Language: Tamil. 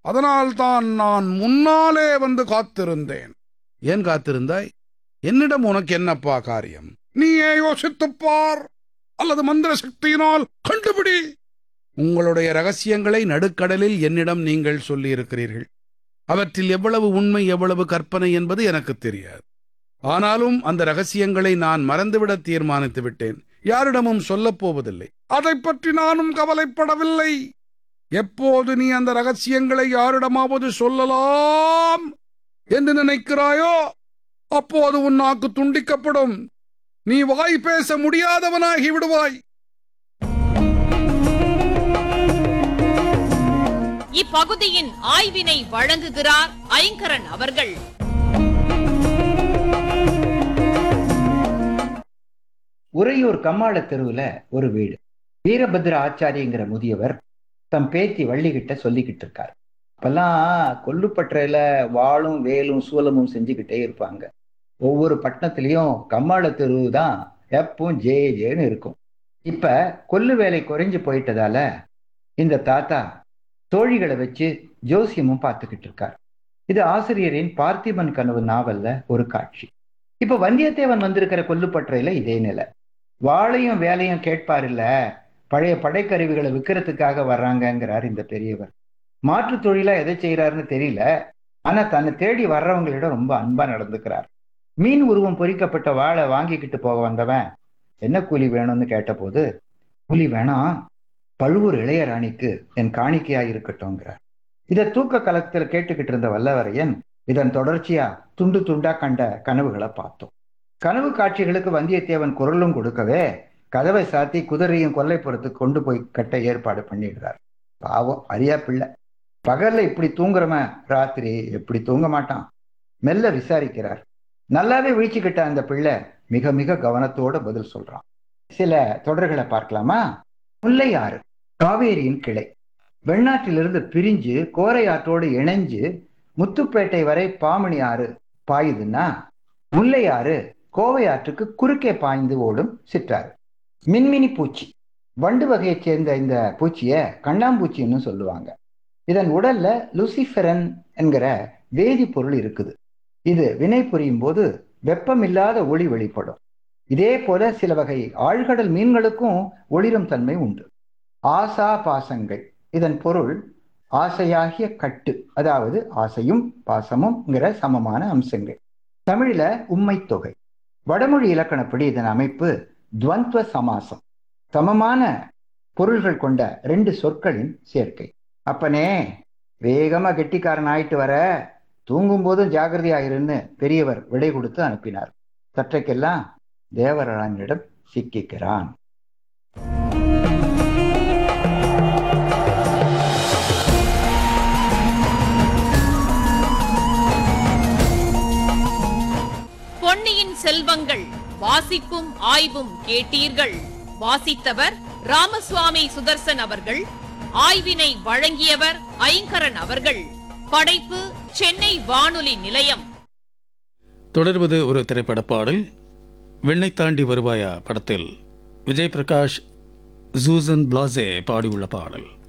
அதனால்தான் நான் முன்னாலே வந்து காத்திருந்தேன் ஏன் காத்திருந்தாய் என்னிடம் உனக்கு என்னப்பா காரியம் நீயே யோசித்துப் பார் அல்லது மந்திர சக்தியினால் கண்டுபிடி உங்களுடைய ரகசியங்களை நடுக்கடலில் என்னிடம் நீங்கள் சொல்லியிருக்கிறீர்கள் அவற்றில் எவ்வளவு உண்மை எவ்வளவு கற்பனை என்பது எனக்கு தெரியாது ஆனாலும் அந்த ரகசியங்களை நான் மறந்துவிட தீர்மானித்து விட்டேன் யாரிடமும் சொல்லப் போவதில்லை அதைப் பற்றி நானும் கவலைப்படவில்லை எப்போது நீ அந்த ரகசியங்களை யாரிடமாவது சொல்லலாம் என்று நினைக்கிறாயோ அப்போது உன் நாக்கு துண்டிக்கப்படும் நீ வாய் பேச முடியாதவனாகி விடுவாய் இப்பகுதியின் ஆய்வினை வழங்குகிறார் ஐங்கரன் அவர்கள் உறையூர் கம்மாள தெருவுல ஒரு வீடு வீரபத்ர ஆச்சாரியங்கிற முதியவர் தம் பேத்தி வள்ளிகிட்ட சொல்லிக்கிட்டு இருக்கார் அப்பெல்லாம் கொல்லுப்பற்றையில வாளும் வேலும் சூலமும் செஞ்சுக்கிட்டே இருப்பாங்க ஒவ்வொரு பட்டணத்திலையும் கம்மாள தெரு தான் எப்பவும் ஜே ஜேன்னு இருக்கும் இப்ப கொல்லு வேலை குறைஞ்சு போயிட்டதால இந்த தாத்தா தோழிகளை வச்சு ஜோசியமும் பார்த்துக்கிட்டு இருக்கார் இது ஆசிரியரின் பார்த்திபன் கனவு நாவல்ல ஒரு காட்சி இப்ப வந்தியத்தேவன் வந்திருக்கிற கொல்லுப்பற்றையில இதே நிலை வாளையும் வேலையும் கேட்பார் இல்ல பழைய படைக்கருவிகளை விற்கிறதுக்காக வர்றாங்கங்கிறார் இந்த பெரியவர் மாற்று தொழிலா எதை செய்யறாருன்னு தெரியல ஆனா தன்னை தேடி வர்றவங்களிடம் ரொம்ப அன்பா நடந்துக்கிறார் மீன் உருவம் பொறிக்கப்பட்ட வாழை வாங்கிக்கிட்டு போக வந்தவன் என்ன கூலி வேணும்னு கேட்டபோது கூலி வேணாம் பழுவூர் இளையராணிக்கு என் காணிக்கையா இருக்கட்டும்ங்கிறார் இதை தூக்க கலத்துல கேட்டுக்கிட்டு இருந்த வல்லவரையன் இதன் தொடர்ச்சியா துண்டு துண்டா கண்ட கனவுகளை பார்த்தோம் கனவு காட்சிகளுக்கு வந்தியத்தேவன் குரலும் கொடுக்கவே கதவை சாத்தி குதிரையும் கொல்லைப்புறத்துக்கு கொண்டு போய் கட்ட ஏற்பாடு பண்ணிடுறார் பாவம் அரியா பிள்ளை பகல்ல இப்படி தூங்குறவன் ராத்திரி எப்படி தூங்க மாட்டான் மெல்ல விசாரிக்கிறார் நல்லாவே வீழ்ச்சிக்கிட்ட அந்த பிள்ளை மிக மிக கவனத்தோட பதில் சொல்றான் சில தொடர்களை பார்க்கலாமா முல்லையாறு காவேரியின் கிளை வெண்ணாற்றிலிருந்து பிரிஞ்சு கோரையாற்றோடு இணைஞ்சு முத்துப்பேட்டை வரை பாமணி ஆறு பாயுதுன்னா முல்லையாறு கோவை ஆற்றுக்கு குறுக்கே பாய்ந்து ஓடும் சிற்றாறு மின்மினி பூச்சி வண்டு வகையைச் சேர்ந்த இந்த பூச்சியை கண்ணாம்பூச்சின்னு சொல்லுவாங்க இதன் உடல்ல லூசிஃபெரன் என்கிற வேதிப்பொருள் இருக்குது இது வினை புரியும் போது வெப்பமில்லாத ஒளி வெளிப்படும் இதே போல சில வகை ஆழ்கடல் மீன்களுக்கும் ஒளிரும் தன்மை உண்டு ஆசா பாசங்கள் இதன் பொருள் ஆசையாகிய கட்டு அதாவது ஆசையும் பாசமும்ங்கிற சமமான அம்சங்கள் தமிழில உம்மை தொகை வடமொழி இலக்கணப்படி இதன் அமைப்பு துவந்த்வ சமாசம் சமமான பொருள்கள் கொண்ட ரெண்டு சொற்களின் சேர்க்கை அப்பனே வேகமா கெட்டிக்காரன் ஆயிட்டு வர தூங்கும் போதும் ஜாகிரதையாயிருன்னு பெரியவர் விடை கொடுத்து அனுப்பினார் சற்றைக்கெல்லாம் தேவராஜனிடம் சிக்கிக்கிறான் பொன்னியின் செல்வங்கள் வாசிப்பும் ஆய்வும் கேட்டீர்கள் வாசித்தவர் ராமசுவாமி சுதர்சன் அவர்கள் ஆய்வினை வழங்கியவர் ஐங்கரன் அவர்கள் படைப்பு சென்னை வானொலி நிலையம் தொடர்வது ஒரு திரைப்பட பாடல் வெண்ணை தாண்டி வருவாயா படத்தில் விஜய் பிரகாஷ் ஜூசன் பிளாசே பாடியுள்ள பாடல்